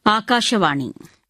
ಆಕಾಶವಾಣಿ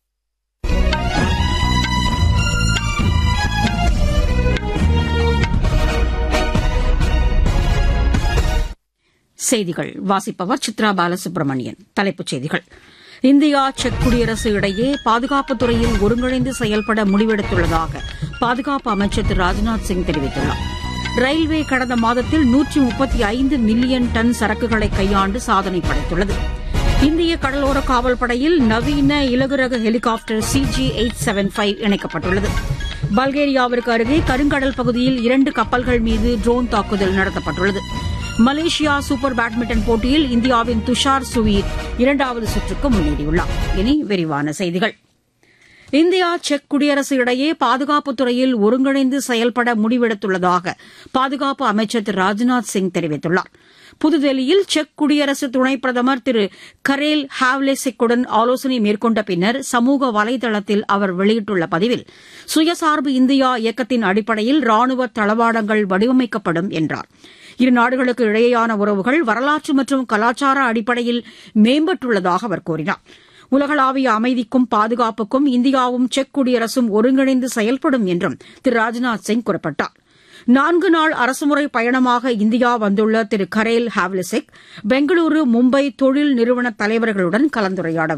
செய்திகள் வாசிப்பவர் சித்ரா பாலசுப்ரமணியன் தலைப்புச் செய்திகள் இந்தியா செக் குடியரசு இடையே பாதுகாப்புத் துறையில் ஒருங்கிணைந்து செயல்பட முடிவெடுத்துள்ளதாக பாதுகாப்பு அமைச்சர் திரு ராஜ்நாத் சிங் தெரிவித்துள்ளார் ரயில்வே கடந்த மாதத்தில் நூற்றி முப்பத்தி ஐந்து மில்லியன் டன் சரக்குகளை கையாண்டு சாதனை படைத்துள்ளது இந்திய கடலோர காவல்படையில் நவீன இலகுரக helicopter C G eight seven five இணைக்கப்பட்டுள்ளது பல்கேரியாவிற்கு அருகே கருங்கடல் பகுதியில் இரண்டு கப்பல்கள் மீது ட்ரோன் தாக்குதல் நடத்தப்பட்டுள்ளது மலேசியா சூப்பர் பேட்மிண்டன் போட்டியில் இந்தியாவின் துஷார் சுவீர் இரண்டாவது சுற்றுக்கு முன்னேறியுள்ளார் இனி விரிவான செய்திகள் இந்தியா செக் குடியரசு இடையே பாதுகாப்புத் துறையில் ஒருங்கிணைந்து செயல்பட முடிவெடுத்துள்ளதாக பாதுகாப்பு அமைச்சர் திரு ராஜ்நாத் சிங் தெரிவித்துள்ளார் புதுதில்லியில் செக் குடியரசு துணைப் பிரதமர் திரு கரேல் ஹாவ்லெசிக்குடன் ஆலோசனை மேற்கொண்ட பின்னர் சமூக வலைதளத்தில் அவர் வெளியிட்டுள்ள பதிவில் சுயசார்பு இந்தியா இயக்கத்தின் அடிப்படையில் ராணுவ தளவாடங்கள் வடிவமைக்கப்படும் என்றார் இரு நாடுகளுக்கு இடையேயான உறவுகள் வரலாற்று மற்றும் கலாச்சார அடிப்படையில் மேம்பட்டுள்ளதாக அவர் கூறினார் உலகளாவிய அமைதிக்கும் பாதுகாப்புக்கும் இந்தியாவும் செக் குடியரசும் ஒருங்கிணைந்து செயல்படும் என்றும் திரு ராஜ்நாத் சிங் குறிப்பிட்டார் நான்கு நாள் அரசுமுறை பயணமாக இந்தியா வந்துள்ள திரு கரேல் ஹாவ்லிசிக் பெங்களூரு மும்பை தொழில் நிறுவன தலைவர்களுடன் கலந்துரையாட